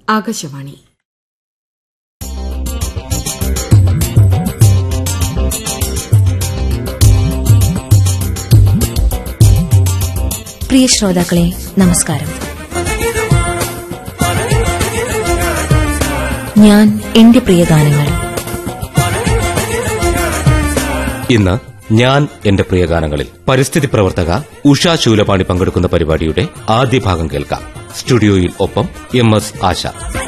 ആകാശവാണി പ്രിയ ശ്രോതാക്കളെ നമസ്കാരം ഞാൻ എന്റെ പ്രിയ ഗാനങ്ങൾ ഇന്ന് ഞാൻ എന്റെ പ്രിയ ഗാനങ്ങളിൽ പരിസ്ഥിതി പ്രവർത്തക ഉഷ ശൂലപാണി പങ്കെടുക്കുന്ന പരിപാടിയുടെ ആദ്യ ഭാഗം കേൾക്കാം സ്റ്റുഡിയോയിൽ ഒപ്പം എം എസ് ആശ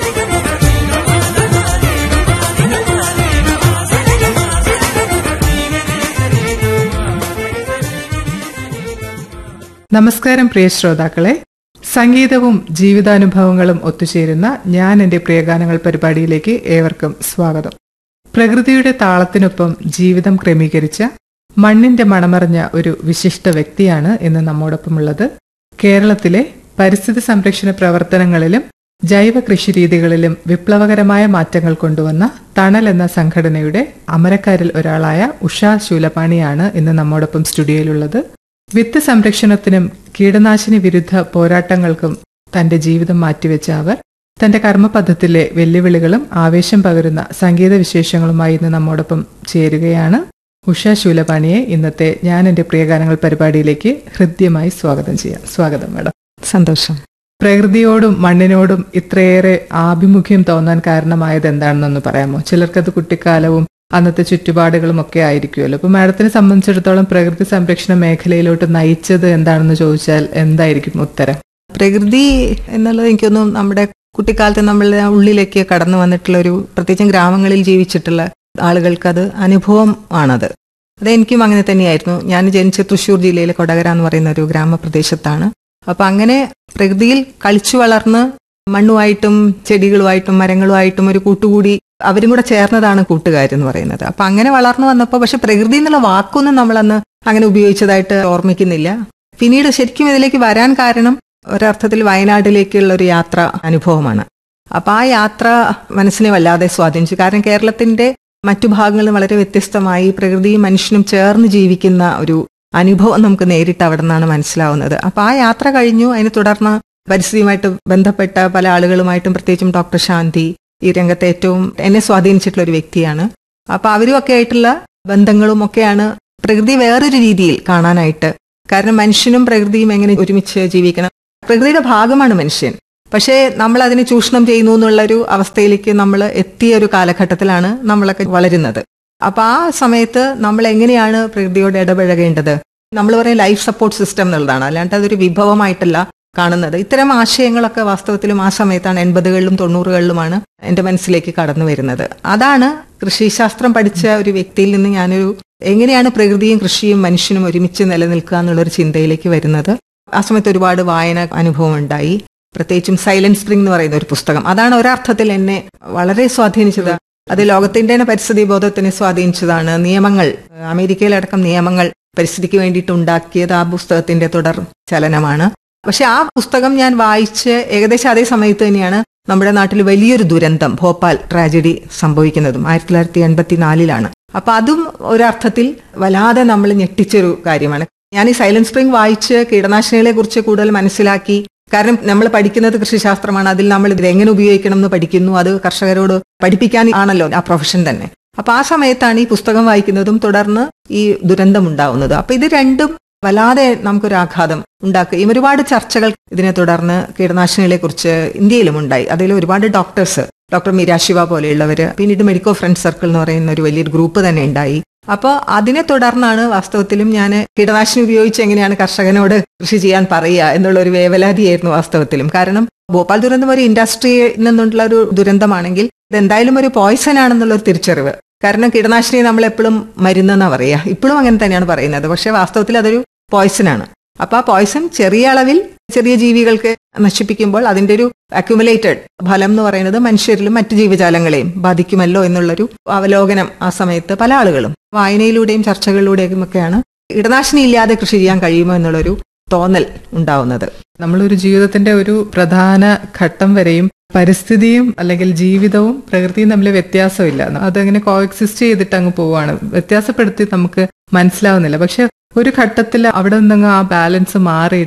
നമസ്കാരം പ്രിയ ശ്രോതാക്കളെ സംഗീതവും ജീവിതാനുഭവങ്ങളും ഒത്തുചേരുന്ന ഞാൻ എന്റെ പ്രിയഗാനങ്ങൾ പരിപാടിയിലേക്ക് ഏവർക്കും സ്വാഗതം പ്രകൃതിയുടെ താളത്തിനൊപ്പം ജീവിതം ക്രമീകരിച്ച മണ്ണിന്റെ മണമറിഞ്ഞ ഒരു വിശിഷ്ട വ്യക്തിയാണ് ഇന്ന് നമ്മോടൊപ്പമുള്ളത് കേരളത്തിലെ പരിസ്ഥിതി സംരക്ഷണ പ്രവർത്തനങ്ങളിലും ജൈവ കൃഷിരീതികളിലും വിപ്ലവകരമായ മാറ്റങ്ങൾ കൊണ്ടുവന്ന തണൽ എന്ന സംഘടനയുടെ അമരക്കാരിൽ ഒരാളായ ഉഷ ശൂലപാണിയാണ് ഇന്ന് നമ്മോടൊപ്പം സ്റ്റുഡിയോയിലുള്ളത് വിത്ത് സംരക്ഷണത്തിനും കീടനാശിനി വിരുദ്ധ പോരാട്ടങ്ങൾക്കും തന്റെ ജീവിതം മാറ്റിവെച്ച അവർ തന്റെ കർമ്മപഥത്തിലെ വെല്ലുവിളികളും ആവേശം പകരുന്ന സംഗീത വിശേഷങ്ങളുമായി ഇന്ന് നമ്മോടൊപ്പം ചേരുകയാണ് ഉഷ ശൂലപാണിയെ ഇന്നത്തെ ഞാൻ എന്റെ പ്രിയഗാനങ്ങൾ പരിപാടിയിലേക്ക് ഹൃദ്യമായി സ്വാഗതം ചെയ്യാം സ്വാഗതം മാഡം സന്തോഷം പ്രകൃതിയോടും മണ്ണിനോടും ഇത്രയേറെ ആഭിമുഖ്യം തോന്നാൻ കാരണമായത് എന്താണെന്നൊന്ന് പറയാമോ ചിലർക്കത് കുട്ടിക്കാലവും അന്നത്തെ ചുറ്റുപാടുകളും ഒക്കെ ആയിരിക്കുമല്ലോ അപ്പൊ മാഡത്തിനെ സംബന്ധിച്ചിടത്തോളം പ്രകൃതി സംരക്ഷണ മേഖലയിലോട്ട് നയിച്ചത് എന്താണെന്ന് ചോദിച്ചാൽ എന്തായിരിക്കും ഉത്തരം പ്രകൃതി എന്നുള്ളത് എനിക്കൊന്നും നമ്മുടെ കുട്ടിക്കാലത്ത് നമ്മളുടെ ഉള്ളിലേക്ക് കടന്നു വന്നിട്ടുള്ള ഒരു പ്രത്യേകിച്ചും ഗ്രാമങ്ങളിൽ ജീവിച്ചിട്ടുള്ള ആളുകൾക്ക് അത് അനുഭവം ആണത് അതെനിക്കും അങ്ങനെ തന്നെയായിരുന്നു ഞാൻ ജനിച്ച തൃശ്ശൂർ ജില്ലയിലെ കൊടകര എന്ന് പറയുന്ന ഒരു ഗ്രാമപ്രദേശത്താണ് അപ്പൊ അങ്ങനെ പ്രകൃതിയിൽ കളിച്ചു വളർന്ന് മണ്ണുമായിട്ടും ചെടികളുമായിട്ടും മരങ്ങളുമായിട്ടും ഒരു കൂട്ടുകൂടി അവരും കൂടെ ചേർന്നതാണ് കൂട്ടുകാരെന്ന് പറയുന്നത് അപ്പൊ അങ്ങനെ വളർന്നു വന്നപ്പോൾ പക്ഷെ പ്രകൃതി എന്നുള്ള വാക്കൊന്നും നമ്മളന്ന് അങ്ങനെ ഉപയോഗിച്ചതായിട്ട് ഓർമ്മിക്കുന്നില്ല പിന്നീട് ശരിക്കും ഇതിലേക്ക് വരാൻ കാരണം ഒരർത്ഥത്തിൽ വയനാട്ടിലേക്കുള്ള ഒരു യാത്ര അനുഭവമാണ് അപ്പൊ ആ യാത്ര മനസ്സിനെ വല്ലാതെ സ്വാധീനിച്ചു കാരണം കേരളത്തിന്റെ മറ്റു ഭാഗങ്ങളിൽ വളരെ വ്യത്യസ്തമായി പ്രകൃതിയും മനുഷ്യനും ചേർന്ന് ജീവിക്കുന്ന ഒരു അനുഭവം നമുക്ക് നേരിട്ട് അവിടെ നിന്നാണ് മനസ്സിലാവുന്നത് അപ്പൊ ആ യാത്ര കഴിഞ്ഞു അതിനെ തുടർന്ന് പരിസ്ഥിതിയുമായിട്ട് ബന്ധപ്പെട്ട പല ആളുകളുമായിട്ടും പ്രത്യേകിച്ചും ഡോക്ടർ ശാന്തി ഈ രംഗത്തെ ഏറ്റവും എന്നെ സ്വാധീനിച്ചിട്ടുള്ള ഒരു വ്യക്തിയാണ് അപ്പൊ അവരും ഒക്കെ ആയിട്ടുള്ള ബന്ധങ്ങളും ഒക്കെയാണ് പ്രകൃതി വേറൊരു രീതിയിൽ കാണാനായിട്ട് കാരണം മനുഷ്യനും പ്രകൃതിയും എങ്ങനെ ഒരുമിച്ച് ജീവിക്കണം പ്രകൃതിയുടെ ഭാഗമാണ് മനുഷ്യൻ പക്ഷേ നമ്മൾ അതിനെ ചൂഷണം ചെയ്യുന്നു എന്നുള്ള ഒരു അവസ്ഥയിലേക്ക് നമ്മൾ എത്തിയ ഒരു കാലഘട്ടത്തിലാണ് നമ്മളൊക്കെ വളരുന്നത് അപ്പൊ ആ സമയത്ത് നമ്മൾ എങ്ങനെയാണ് പ്രകൃതിയോട് ഇടപഴകേണ്ടത് നമ്മൾ പറയും ലൈഫ് സപ്പോർട്ട് സിസ്റ്റം എന്നുള്ളതാണ് അല്ലാണ്ട് അതൊരു വിഭവമായിട്ടല്ല കാണുന്നത് ഇത്തരം ആശയങ്ങളൊക്കെ വാസ്തവത്തിലും ആ സമയത്താണ് എൺപതുകളിലും തൊണ്ണൂറുകളിലുമാണ് എന്റെ മനസ്സിലേക്ക് കടന്നു വരുന്നത് അതാണ് കൃഷിശാസ്ത്രം പഠിച്ച ഒരു വ്യക്തിയിൽ നിന്ന് ഞാനൊരു എങ്ങനെയാണ് പ്രകൃതിയും കൃഷിയും മനുഷ്യനും ഒരുമിച്ച് നിലനിൽക്കുക എന്നുള്ളൊരു ചിന്തയിലേക്ക് വരുന്നത് ആ സമയത്ത് ഒരുപാട് വായന അനുഭവം ഉണ്ടായി പ്രത്യേകിച്ചും സൈലന്റ് സ്പ്രിംഗ് എന്ന് പറയുന്ന ഒരു പുസ്തകം അതാണ് ഒരർത്ഥത്തിൽ എന്നെ വളരെ സ്വാധീനിച്ചത് അത് ലോകത്തിന്റെ തന്നെ പരിസ്ഥിതി ബോധത്തിനെ സ്വാധീനിച്ചതാണ് നിയമങ്ങൾ അമേരിക്കയിലടക്കം നിയമങ്ങൾ പരിസ്ഥിതിക്ക് വേണ്ടിയിട്ട് ഉണ്ടാക്കിയത് ആ പുസ്തകത്തിന്റെ തുടർ ചലനമാണ് പക്ഷെ ആ പുസ്തകം ഞാൻ വായിച്ച് ഏകദേശം അതേ സമയത്ത് തന്നെയാണ് നമ്മുടെ നാട്ടിൽ വലിയൊരു ദുരന്തം ഭോപ്പാൽ ട്രാജഡി സംഭവിക്കുന്നതും ആയിരത്തി തൊള്ളായിരത്തി എൺപത്തിനാലിലാണ് അപ്പൊ അതും ഒരർത്ഥത്തിൽ വല്ലാതെ നമ്മൾ ഞെട്ടിച്ചൊരു കാര്യമാണ് ഞാൻ ഈ സൈലന്റ് സ്പ്രിംഗ് വായിച്ച് കീടനാശിനികളെ കുറിച്ച് കൂടുതൽ മനസ്സിലാക്കി കാരണം നമ്മൾ പഠിക്കുന്നത് കൃഷിശാസ്ത്രമാണ് അതിൽ നമ്മൾ ഇത് എങ്ങനെ ഉപയോഗിക്കണം എന്ന് പഠിക്കുന്നു അത് കർഷകരോട് പഠിപ്പിക്കാൻ ആണല്ലോ ആ പ്രൊഫഷൻ തന്നെ അപ്പൊ ആ സമയത്താണ് ഈ പുസ്തകം വായിക്കുന്നതും തുടർന്ന് ഈ ദുരന്തം ഉണ്ടാവുന്നത് അപ്പൊ ഇത് രണ്ടും വല്ലാതെ നമുക്കൊരു ആഘാതം ഉണ്ടാക്കുകയും ഒരുപാട് ചർച്ചകൾ ഇതിനെ തുടർന്ന് കീടനാശിനികളെ കുറിച്ച് ഇന്ത്യയിലും ഉണ്ടായി അതിൽ ഒരുപാട് ഡോക്ടേഴ്സ് ഡോക്ടർ മീരാ ശിവ പോലെയുള്ളവർ പിന്നീട് മെഡിക്കോ ഫ്രണ്ട് സർക്കിൾ എന്ന് പറയുന്ന ഒരു വലിയൊരു ഗ്രൂപ്പ് തന്നെ ഉണ്ടായി അപ്പോൾ അതിനെ തുടർന്നാണ് വാസ്തവത്തിലും ഞാൻ കീടനാശിനി ഉപയോഗിച്ച് എങ്ങനെയാണ് കർഷകനോട് കൃഷി ചെയ്യാൻ പറയുക എന്നുള്ള ഒരു വേവലാതിയായിരുന്നു വാസ്തവത്തിലും കാരണം ഭോപ്പാൽ ദുരന്തം ഒരു ഇൻഡസ്ട്രിയിൽ നിന്നുള്ള ഒരു ദുരന്തമാണെങ്കിൽ ഇതെന്തായാലും ഒരു പോയ്സൺ ആണെന്നുള്ള ഒരു തിരിച്ചറിവ് കാരണം കീടനാശിനി നമ്മൾ എപ്പോഴും മരുന്നെന്നാ പറയുക ഇപ്പോഴും അങ്ങനെ തന്നെയാണ് പറയുന്നത് പക്ഷെ വാസ്തവത്തിൽ അതൊരു പോയ്സൺ ആണ് അപ്പൊ ആ പോയ്സൺ ചെറിയ അളവിൽ ചെറിയ ജീവികൾക്ക് നശിപ്പിക്കുമ്പോൾ അതിന്റെ ഒരു അക്യുമുലേറ്റഡ് ഫലം എന്ന് പറയുന്നത് മനുഷ്യരിലും മറ്റു ജീവജാലങ്ങളെയും ബാധിക്കുമല്ലോ എന്നുള്ളൊരു അവലോകനം ആ സമയത്ത് പല ആളുകളും വായനയിലൂടെയും ചർച്ചകളിലൂടെയും ഒക്കെയാണ് കീടനാശിനി ഇല്ലാതെ കൃഷി ചെയ്യാൻ കഴിയുമോ എന്നുള്ളൊരു തോന്നൽ ഉണ്ടാവുന്നത് നമ്മളൊരു ജീവിതത്തിന്റെ ഒരു പ്രധാന ഘട്ടം വരെയും പരിസ്ഥിതിയും അല്ലെങ്കിൽ ജീവിതവും പ്രകൃതിയും തമ്മിൽ വ്യത്യാസമില്ല അതങ്ങനെ കോഎക്സിസ്റ്റ് ചെയ്തിട്ട് അങ്ങ് പോവാണ് വ്യത്യാസപ്പെടുത്തി നമുക്ക് മനസ്സിലാവുന്നില്ല പക്ഷെ ഒരു ഘട്ടത്തിൽ അവിടെ നിന്നങ്ങ് ആ ബാലൻസ് മാറിയിട്ട്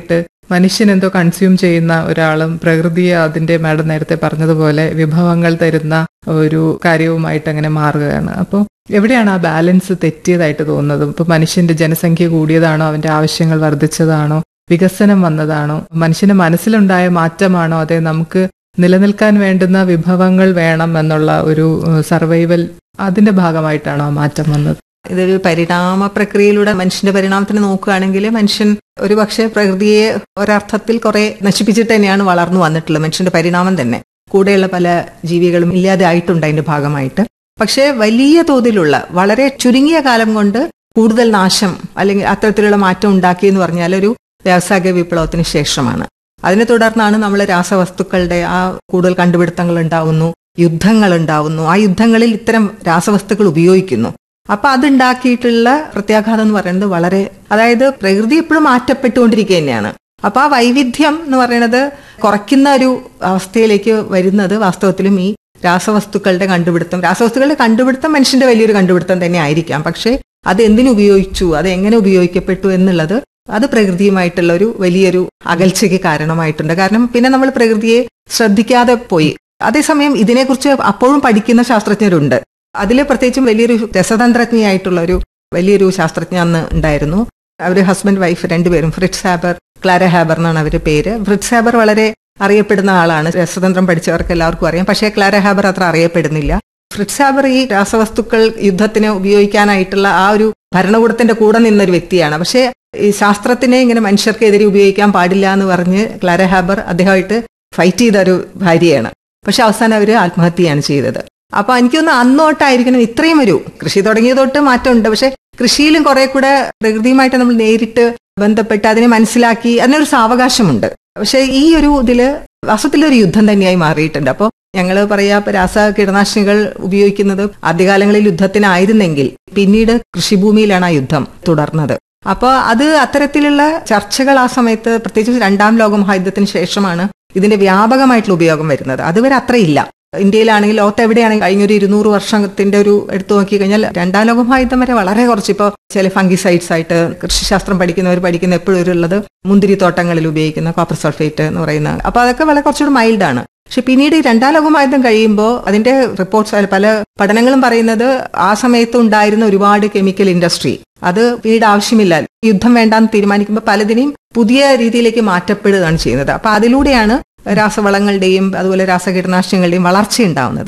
മനുഷ്യൻ എന്തോ കൺസ്യൂം ചെയ്യുന്ന ഒരാളും പ്രകൃതിയെ അതിന്റെ മാഡം നേരത്തെ പറഞ്ഞതുപോലെ വിഭവങ്ങൾ തരുന്ന ഒരു കാര്യവുമായിട്ട് അങ്ങനെ മാറുകയാണ് അപ്പോൾ എവിടെയാണ് ആ ബാലൻസ് തെറ്റിയതായിട്ട് തോന്നുന്നത് ഇപ്പൊ മനുഷ്യന്റെ ജനസംഖ്യ കൂടിയതാണോ അവന്റെ ആവശ്യങ്ങൾ വർദ്ധിച്ചതാണോ വികസനം വന്നതാണോ മനുഷ്യന്റെ മനസ്സിലുണ്ടായ മാറ്റമാണോ അതെ നമുക്ക് നിലനിൽക്കാൻ വേണ്ടുന്ന വിഭവങ്ങൾ വേണം എന്നുള്ള ഒരു സർവൈവൽ അതിന്റെ ഭാഗമായിട്ടാണോ ആ മാറ്റം വന്നത് ഇതൊരു പരിണാമ പ്രക്രിയയിലൂടെ മനുഷ്യന്റെ പരിണാമത്തിന് നോക്കുകയാണെങ്കിൽ മനുഷ്യൻ ഒരു പക്ഷേ പ്രകൃതിയെ ഒരർത്ഥത്തിൽ കുറെ നശിപ്പിച്ചിട്ട് തന്നെയാണ് വളർന്നു വന്നിട്ടുള്ളത് മനുഷ്യന്റെ പരിണാമം തന്നെ കൂടെയുള്ള പല ജീവികളും ഇല്ലാതെ ആയിട്ടുണ്ട് അതിന്റെ ഭാഗമായിട്ട് പക്ഷേ വലിയ തോതിലുള്ള വളരെ ചുരുങ്ങിയ കാലം കൊണ്ട് കൂടുതൽ നാശം അല്ലെങ്കിൽ അത്തരത്തിലുള്ള മാറ്റം ഉണ്ടാക്കി എന്ന് പറഞ്ഞാൽ ഒരു വ്യാവസായിക വിപ്ലവത്തിന് ശേഷമാണ് അതിനെ തുടർന്നാണ് നമ്മൾ രാസവസ്തുക്കളുടെ ആ കൂടുതൽ കണ്ടുപിടുത്തങ്ങൾ ഉണ്ടാവുന്നു യുദ്ധങ്ങൾ ഉണ്ടാവുന്നു ആ യുദ്ധങ്ങളിൽ ഇത്തരം രാസവസ്തുക്കൾ ഉപയോഗിക്കുന്നു അപ്പൊ അതുണ്ടാക്കിയിട്ടുള്ള പ്രത്യാഘാതം എന്ന് പറയുന്നത് വളരെ അതായത് പ്രകൃതി എപ്പോഴും മാറ്റപ്പെട്ടുകൊണ്ടിരിക്കുക തന്നെയാണ് അപ്പൊ ആ വൈവിധ്യം എന്ന് പറയുന്നത് കുറയ്ക്കുന്ന ഒരു അവസ്ഥയിലേക്ക് വരുന്നത് വാസ്തവത്തിലും ഈ രാസവസ്തുക്കളുടെ കണ്ടുപിടുത്തം രാസവസ്തുക്കളുടെ കണ്ടുപിടുത്തം മനുഷ്യന്റെ വലിയൊരു കണ്ടുപിടുത്തം തന്നെ ആയിരിക്കാം പക്ഷേ അത് എന്തിനു ഉപയോഗിച്ചു അത് എങ്ങനെ ഉപയോഗിക്കപ്പെട്ടു എന്നുള്ളത് അത് പ്രകൃതിയുമായിട്ടുള്ള ഒരു വലിയൊരു അകൽച്ചയ്ക്ക് കാരണമായിട്ടുണ്ട് കാരണം പിന്നെ നമ്മൾ പ്രകൃതിയെ ശ്രദ്ധിക്കാതെ പോയി അതേസമയം ഇതിനെക്കുറിച്ച് അപ്പോഴും പഠിക്കുന്ന ശാസ്ത്രജ്ഞരുണ്ട് അതിൽ പ്രത്യേകിച്ചും വലിയൊരു രസതന്ത്രജ്ഞയായിട്ടുള്ള ഒരു വലിയൊരു ശാസ്ത്രജ്ഞ അന്ന് ഉണ്ടായിരുന്നു അവർ ഹസ്ബൻഡ് വൈഫ് രണ്ടുപേരും ഫ്രിറ്റ്സ് ഹാബർ ക്ലാര ഹാബർ എന്നാണ് അവരുടെ പേര് ഫ്രിറ്റ്സ് ഹാബർ വളരെ അറിയപ്പെടുന്ന ആളാണ് രസതന്ത്രം പഠിച്ചവർക്ക് എല്ലാവർക്കും അറിയാം പക്ഷേ ക്ലാര ഹാബർ അത്ര അറിയപ്പെടുന്നില്ല ഫ്രിറ്റ്സ് ഹാബർ ഈ രാസവസ്തുക്കൾ യുദ്ധത്തിന് ഉപയോഗിക്കാനായിട്ടുള്ള ആ ഒരു ഭരണകൂടത്തിന്റെ കൂടെ നിന്നൊരു വ്യക്തിയാണ് പക്ഷേ ഈ ശാസ്ത്രത്തിനെ ഇങ്ങനെ മനുഷ്യർക്കെതിരെ ഉപയോഗിക്കാൻ പാടില്ല എന്ന് പറഞ്ഞ് ക്ലാര ഹാബർ അദ്ദേഹമായിട്ട് ഫൈറ്റ് ചെയ്ത ഒരു ഭാര്യയാണ് പക്ഷെ അവസാനം അവർ ആത്മഹത്യയാണ് ചെയ്തത് അപ്പൊ എനിക്കൊന്ന് അന്നോട്ടായിരിക്കണം ഇത്രയും ഒരു കൃഷി തുടങ്ങിയ തൊട്ട് മാറ്റമുണ്ട് പക്ഷെ കൃഷിയിലും കുറെ കൂടെ പ്രകൃതിയുമായിട്ട് നമ്മൾ നേരിട്ട് ബന്ധപ്പെട്ട് അതിനെ മനസ്സിലാക്കി അതിനൊരു സാവകാശമുണ്ട് പക്ഷെ ഈ ഒരു ഇതില് വാസ്തവത്തിലൊരു യുദ്ധം തന്നെയായി മാറിയിട്ടുണ്ട് അപ്പോൾ ഞങ്ങൾ പറയാ രാസ കീടനാശിനികൾ ഉപയോഗിക്കുന്നത് ആദ്യകാലങ്ങളിൽ യുദ്ധത്തിനായിരുന്നെങ്കിൽ പിന്നീട് കൃഷിഭൂമിയിലാണ് ആ യുദ്ധം തുടർന്നത് അപ്പോൾ അത് അത്തരത്തിലുള്ള ചർച്ചകൾ ആ സമയത്ത് പ്രത്യേകിച്ച് രണ്ടാം ലോക മഹായുദ്ധത്തിന് ശേഷമാണ് ഇതിന്റെ വ്യാപകമായിട്ടുള്ള ഉപയോഗം വരുന്നത് അതുവരെ അത്രയില്ല ഇന്ത്യയിലാണെങ്കിൽ ലോകത്ത് എവിടെയാണെങ്കിൽ കഴിഞ്ഞൊരു ഇരുന്നൂറ് വർഷത്തിന്റെ ഒരു എടുത്തു നോക്കി കഴിഞ്ഞാൽ രണ്ടാം ലോക മഹായുദ്ധം വരെ വളരെ കുറച്ച് ഇപ്പോൾ ചില ഫംഗിസൈഡ്സ് ആയിട്ട് കൃഷിശാസ്ത്രം പഠിക്കുന്നവർ പഠിക്കുന്ന എപ്പോഴും ഉള്ളത് മുന്തിരിത്തോട്ടങ്ങളിൽ ഉപയോഗിക്കുന്ന കോപ്പർ സൾഫേറ്റ് എന്ന് പറയുന്ന അപ്പൊ അതൊക്കെ വളരെ കുറച്ചുകൂടി മൈൽഡാണ് പക്ഷെ പിന്നീട് ഈ രണ്ടാം ലോകമഹായുദ്ധം കഴിയുമ്പോൾ അതിന്റെ റിപ്പോർട്ട്സ് പല പഠനങ്ങളും പറയുന്നത് ആ സമയത്ത് ഉണ്ടായിരുന്ന ഒരുപാട് കെമിക്കൽ ഇൻഡസ്ട്രി അത് പിന്നീട് ആവശ്യമില്ല യുദ്ധം വേണ്ടാന്ന് തീരുമാനിക്കുമ്പോൾ പലതിനെയും പുതിയ രീതിയിലേക്ക് മാറ്റപ്പെടുകയാണ് ചെയ്യുന്നത് അപ്പൊ അതിലൂടെയാണ് രാസവളങ്ങളുടെയും അതുപോലെ രാസകീടനാശിനികളുടെയും വളർച്ച ഉണ്ടാവുന്നത്